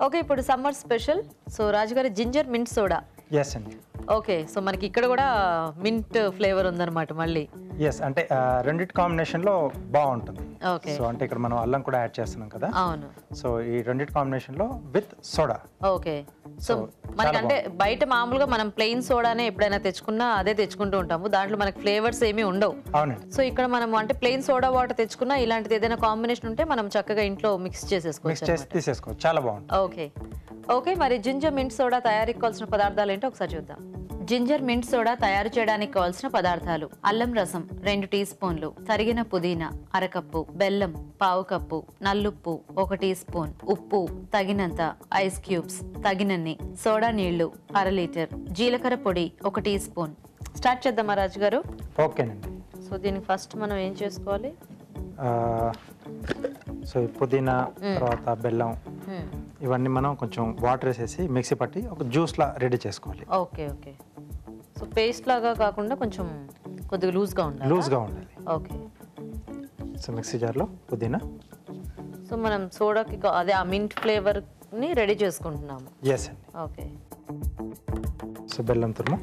Okay ఇప్పుడు summer special so రాజుగారి ginger mint soda yes అండి ఓకే సో మనకి ఇక్కడ కూడా మింట్ ఫ్లేవర్ ఉందన్నమాట మళ్ళీ ఎస్ అంటే ఆ, రెండిటి కాంబినేషన్లో బాగుంటుంది ఓకే సో అంటే ఇక్కడ మనం అల్లం కూడా యాడ్ చేస్తున్నాం కదా అవును సో ఈ రెండిటి కాంబినేషన్లో with soda okay so So, మనకి చాలా అంటే బయట మామూలుగా మనం ప్లెయిన్ సోడానే ఎప్పుడైనా తెచ్చుకున్నా అదే తెచ్చుకుంటూ ఉంటాము దాంట్లో మనకి ఫ్లేవర్స్ ఏమీ ఉండవు అవునండి సో ఇక్కడ మనం అంటే ప్లెయిన్ సోడా వాటర్ తెచ్చుకున్నా ఇలాంటిది ఏదైనా కాంబినేషన్ ఉంటే మనం చక్కగా ఇంట్లో మిక్స్ మిక్స్ చేసేసుకోవచ్చు చేసి తీసేసుకోవచ్చు చాలా బాగుంటుంది ఓకే ఓకే మరి జింజర్ మింట్ సోడా తయారీకి కావాల్సిన పదార్థాలు ఏంటో ఒకసారి చూద్దాం జింజర్ మింట్ సోడా తయారు చేయడానికి కావాల్సిన పదార్థాలు అల్లం రసం రెండు టీ స్పూన్లు తరిగిన పుదీనా అరకప్పు బెల్లం పావు కప్పు నల్లుప్పు ఒక టీ స్పూన్ ఉప్పు తగినంత ఐస్ క్యూబ్స్ తగినన్ని సోడా నీళ్లు అర లీటర్ జీలకర్ర పొడి ఒక టీ స్పూన్ స్టార్ట్ చేద్దామా రాజు గారు ఓకేనండి సో దీనికి ఫస్ట్ మనం ఏం చేసుకోవాలి ఆ, సో ఈ పుదీనా తర్వాత బెల్లం హ్మ్. ఇవన్నీ మనం కొంచెం వాటర్ వేసేసి మిక్సీ పట్టి ఒక జ్యూస్లా రెడీ చేసుకోవాలి ఓకే ఓకే సో పేస్ట్ లాగా కాకుండా కొంచెం కొద్దిగా లూజ్గా ఉండాలి లూజ్గా ఉండాలి ఓకే సో మిక్సీ జార్లో పుదీనా సో మనం సోడాకి కా- అదే ఆ మింట్ ఫ్లేవర్ని రెడీ చేసుకుంటున్నాము ఎస్ అండి ఓకే సో బెల్లం తురుము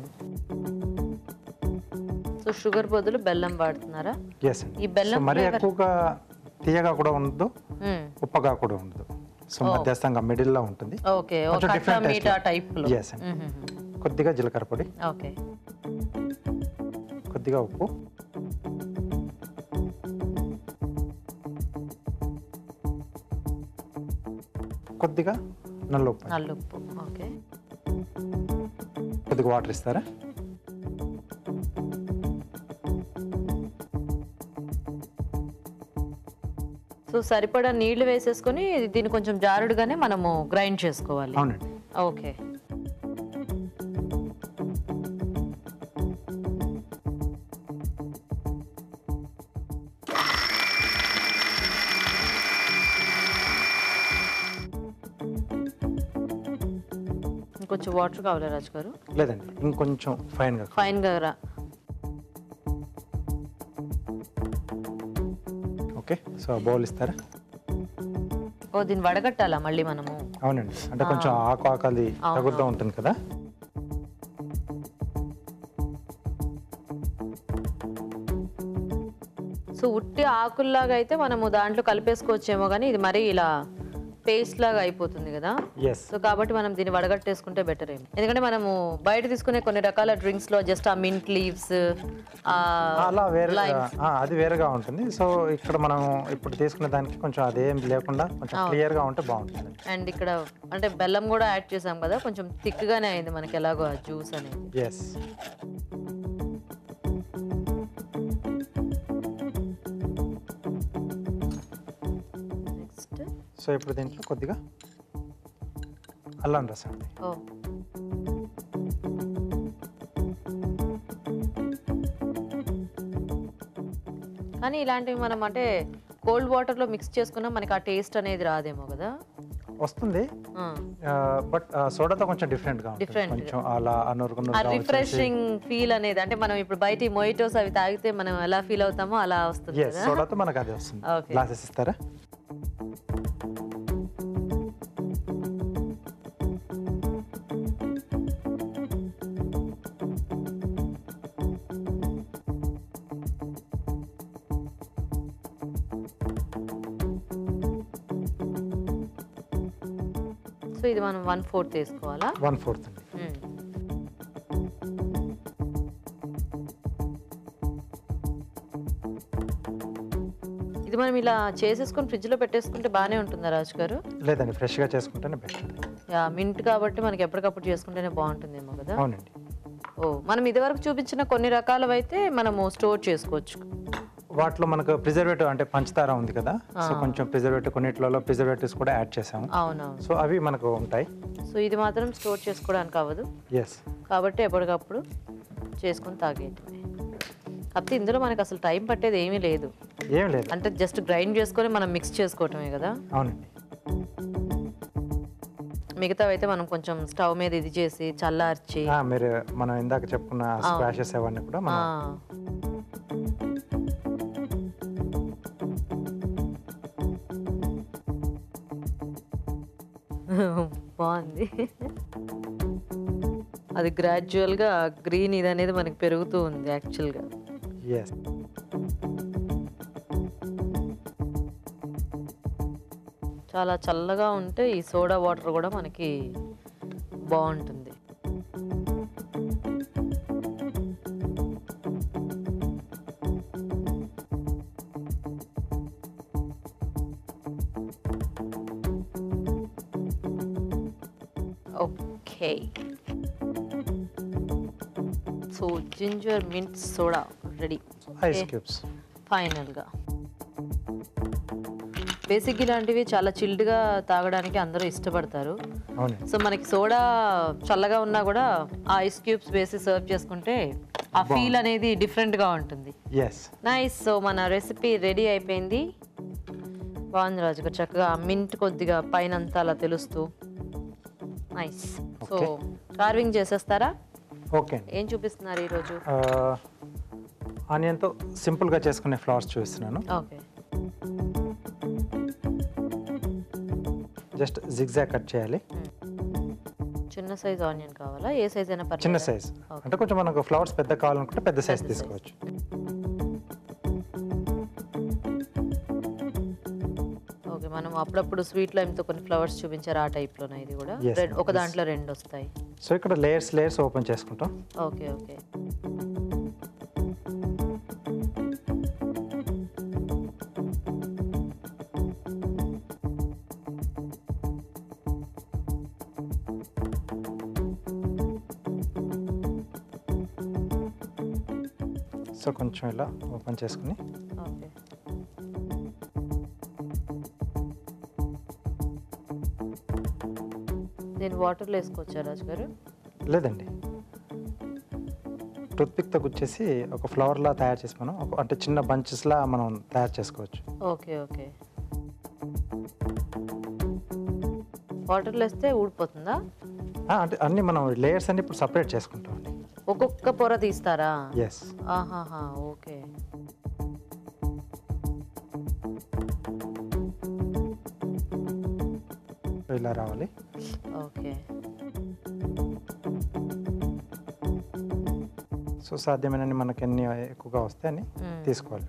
సో షుగర్ బదులు బెల్లం వాడుతున్నారా ఎస్ అండి ఈ బెల్లం సో మరీ flavour- ఎక్కువగా తీయగా కూడా ఉండదు మ్మ్. ఉప్పగా కూడా ఉండదు సో మధ్యస్థంగా మిడిల్లో ఉంటుంది ఓకే ఒక కొంచెం కట్టా different taste మీఠా లో. టైప్లో Yes అండి కొద్దిగా జీలకర్ర పొడి ఓకే కొద్దిగా ఉప్పు కొద్దిగా నల్ల ఉప్పు నల్లుప్పు ఓకే కొద్దిగా వాటర్ ఇస్తారా సో సరిపడా నీళ్లు వేసేసుకొని దీన్ని కొంచెం జారుడుగానే మనము గ్రైండ్ చేసుకోవాలి అవునండి ఓకే ఇంకొంచెం వాటర్ కావాలా రాజు గారు లేదండి ఇంకొంచెం ఫైన్గా ఫైన్గా రా ఓకే సో బౌల్ ఇస్తారా ఓ దీన్ని వడగట్టాలా మళ్ళీ మనము అవునండి అంటే కొంచెం ఆకు ఆకలి తగులుతూ ఉంటుంది కదా సో ఉట్టి ఆకుల్లాగా అయితే మనము దాంట్లో కలిపేసుకోవచ్చేమో కానీ ఇది మరీ ఇలా పేస్ట్ లాగా అయిపోతుంది కదా ఎస్ సో కాబట్టి మనం దీన్ని వడగట్టేసుకుంటే బెటర్ ఏమి ఎందుకంటే మనము బయట తీసుకునే కొన్ని రకాల డ్రింక్స్ లో జస్ట్ ఆ మింట్ లీవ్స్ అలా వేరే ఆ, అది వేరేగా ఉంటుంది సో ఇక్కడ మనం ఇప్పుడు తీసుకునే దానికి కొంచెం అదేం లేకుండా కొంచెం క్లియర్గా ఉంటే బాగుంటుంది అండ్ ఇక్కడ అంటే బెల్లం కూడా యాడ్ చేసాం కదా కొంచెం థిక్ గానే అయింది మనకి ఎలాగో ఆ జ్యూస్ అనేది ఎస్ నెక్స్ట్ సో ఇప్పుడు దీంట్లో కొద్దిగా అల్లం రసం అండి ఓ కానీ ఇలాంటివి మనం అంటే కోల్డ్ వాటర్ లో మిక్స్ చేసుకున్నా మనకి ఆ టేస్ట్ అనేది రాదేమో కదా వస్తుంది ఆ. బట్ సోడాతో కొంచెం డిఫరెంట్గా ఉంటుంది Different. కొంచెం అలా ఆ అనురుకున్న రిఫ్రెషింగ్ ఫీల్ అనేది అంటే మనం ఇప్పుడు బయట మొయిటోస్ అవి తాగితే మనం ఎలా ఫీల్ అవుతామో అలా వస్తుంది ఎస్ కదా సోడాతో మనకు అది వస్తుంది Okay. గ్లాసెస్ ఇస్తారా సో ఇది మనం వన్ ఫోర్త్ వేసుకోవాలా వన్ ఫోర్త్ అండి మ్మ్. ఇది మనం ఇలా చేసేసుకొని ఫ్రిడ్జ్ లో పెట్టేసుకుంటే బాగానే ఉంటుందా రాజు గారు లేదండి ఫ్రెష్గా చేసుకుంటేనే బెస్ట్ యా మింట్ కాబట్టి మనకి ఎప్పటికప్పుడు చేసుకుంటేనే బాగుంటుందేమో కదా అవునండి ఓ మనం ఇదివరకు చూపించిన కొన్ని రకాలవైతే మనము స్టోర్ చేసుకోవచ్చు వాటిలో మనకు ప్రిజర్వేటివ్ అంటే పంచదార ఉంది కదా సో కొంచెం ప్రిజర్వేటివ్ కొన్నిట్లలో ప్రిజర్వేటివ్స్ కూడా యాడ్ చేసాము అవునవును సో అవి మనకు ఉంటాయి సో ఇది మాత్రం స్టోర్ చేసుకోవడానికి అవ్వదు ఎస్ కాబట్టి ఎప్పటికప్పుడు చేసుకొని తాగేయటమే కాకపోతే ఇందులో మనకు అసలు టైం పట్టేది ఏమీ లేదు ఏం లేదు అంటే జస్ట్ గ్రైండ్ చేసుకొని మనం మిక్స్ చేసుకోవటమే కదా అవునండి మిగతావి అయితే మనం కొంచెం స్టవ్ మీద ఇది చేసి చల్లార్చి ఆ, మీరు మనం ఇందాక చెప్పుకున్న స్క్వాషెస్ అవన్నీ కూడా ఆ, మనం బాగుంది అది గ్రాడ్యువల్గా గ్రీన్ ఇది అనేది మనకి పెరుగుతూ ఉంది యాక్చువల్గా ఎస్ చాలా చల్లగా ఉంటే ఈ సోడా వాటర్ కూడా మనకి బాగుంటుంది okay so ginger mint soda ready ice cubes ఫైనల్గా బేసిక్ ఇలాంటివి చాలా చిల్డ్గా తాగడానికి అందరూ ఇష్టపడతారు అవునండి సో మనకి సోడా చల్లగా ఉన్నా కూడా ఆ ఐస్ క్యూబ్స్ వేసి సర్వ్ చేసుకుంటే ఆ ఫీల్ అనేది డిఫరెంట్గా ఉంటుంది ఎస్ నైస్ సో మన రెసిపీ రెడీ అయిపోయింది బాగుంది రాజు గారు చక్కగా మింట్ కొద్దిగా పైన అంతా అలా తెలుస్తూ నైస్ సో కార్వింగ్ చేసేస్తారా ఓకే అండి ఏం చూపిస్తున్నారు ఈరోజు ఆనియన్తో సింపుల్గా చేసుకునే ఫ్లవర్స్ చూపిస్తున్నాను ఓకే జస్ట్ జిగ్జాగ్ కట్ చేయాలి చిన్న సైజ్ ఆనియన్ కావాలా ఏ సైజ్ అయినా పర్లేదు చిన్న సైజ్ అంటే కొంచెం మనకు ఫ్లవర్స్ పెద్ద కావాలనుకుంటే పెద్ద సైజ్ తీసుకోవచ్చు ఓకే మనం అప్పుడప్పుడు స్వీట్ లైమ్తో కొన్ని ఫ్లవర్స్ చూపించారు ఆ టైప్లోనే ఇది కూడా Yes, రెడ్- ఒక దాంట్లో రెండు వస్తాయి సో ఇక్కడ లేయర్స్ లేయర్స్ ఓపెన్ చేసుకుంటాం ఓకే ఓకే సో కొంచెం ఇలా ఓపెన్ చేసుకుని ఓకే దీన్ని వాటర్లో వేసుకోవచ్చా రాజు గారు లేదండి టూత్పిక్తో గుచ్చేసి ఒక ఫ్లవర్లా తయారు చేసి మనం ఒక అంటే చిన్న బంచెస్లా మనం తయారు చేసుకోవచ్చు ఓకే ఓకే వాటర్లో వేస్తే ఊడిపోతుందా ఆ, అంటే అన్ని మనం లేయర్స్ అన్ని ఇప్పుడు సపరేట్ చేసుకుంటాం అండి ఒక్కొక్క పొర తీస్తారా ఎస్ ఆహాహా ఓకే ఇలా రావాలి ఓకే సో సాధ్యమైనన్ని మనకి ఎన్ని ఎక్కువగా వస్తే అని మ్మ్. తీసుకోవాలి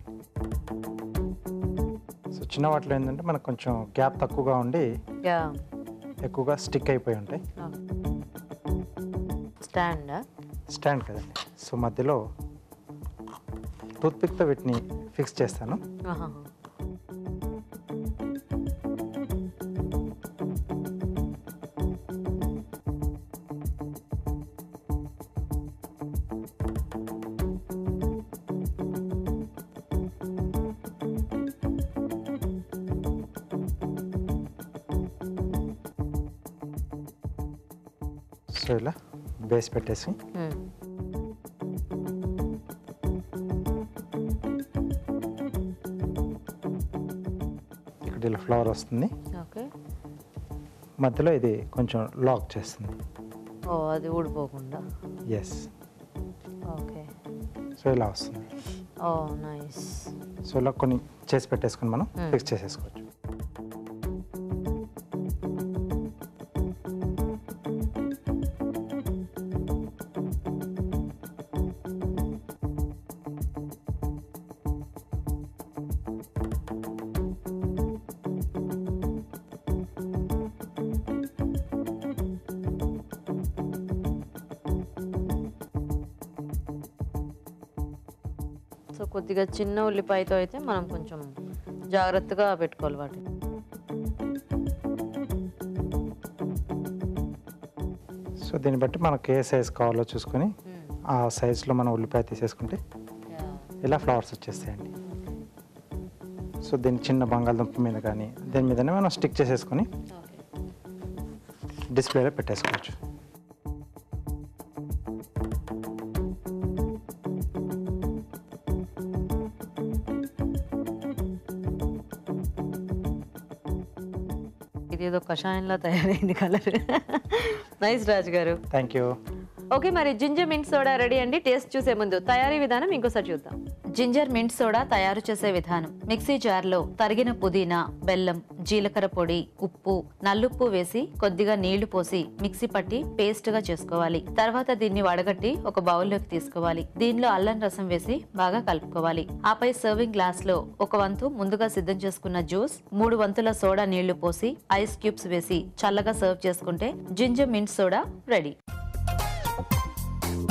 సో చిన్న వాటిలో ఏంటంటే మనకు కొంచెం గ్యాప్ తక్కువగా ఉండి యా ఎక్కువగా స్టిక్ అయిపోయి ఉంటాయి స్టాండా స్టాండ్ కదండి సో మధ్యలో టూత్పిక్తో వీటిని ఫిక్స్ చేస్తాను ఆహాహా. సో ఇలా బేస్ పెట్టేసి మ్మ్. ఇక్కడ ఇలా ఫ్లవర్ వస్తుంది ఓకే మధ్యలో ఇది కొంచెం లాక్ చేస్తుంది ఓ అది ఊడిపోకుండా ఎస్ ఓకే సో ఇలా వస్తుంది ఓ నైస్ సో ఇలా కొన్ని చేసి పెట్టేసుకుని మనం Hmm. ఫిక్స్ చేసేసుకోవచ్చు సో కొద్దిగా చిన్న ఉల్లిపాయతో అయితే మనం కొంచెం జాగ్రత్తగా పెట్టుకోవాలి వాటిని సో దీన్ని బట్టి మనకు ఏ సైజ్ కావాలో చూసుకొని మ్మ్. ఆ సైజులో మనం ఉల్లిపాయ తీసేసుకుంటే యా. ఇలా ఫ్లవర్స్ వచ్చేస్తాయండి సో దీన్ని చిన్న బంగాళదుంప మీద కానీ దీని మీదనే మనం స్టిక్ చేసేసుకొని ఓకే డిస్ప్లేలో పెట్టేసుకోవచ్చు ఇదేదో కషాయంలా తయారైంది colour nice Raju garu thank you okay మరి జింజర్ మింట్ సోడా రెడీ అండి టేస్ట్ చూసే ముందు తయారీ విధానం ఇంకోసారి చూద్దాం జింజర్ మింట్ సోడా తయారు చేసే విధానం మిక్సీ జార్లో తరిగిన పుదీనా బెల్లం జీలకర్ర పొడి ఉప్పు నల్లుప్పు వేసి కొద్దిగా నీళ్లు పోసి మిక్సీ పట్టి పేస్ట్ గా చేసుకోవాలి తర్వాత దీన్ని వడగట్టి ఒక బౌల్లోకి తీసుకోవాలి దీనిలో అల్లం రసం వేసి బాగా కలుపుకోవాలి ఆపై సర్వింగ్ గ్లాస్ లో ఒక వంతు ముందుగా సిద్ధం చేసుకున్న జ్యూస్ మూడు వంతుల సోడా నీళ్లు పోసి ఐస్ క్యూబ్స్ వేసి చల్లగా సర్వ్ చేసుకుంటే ginger mint soda ready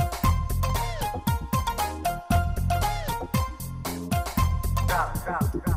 Got, got, got.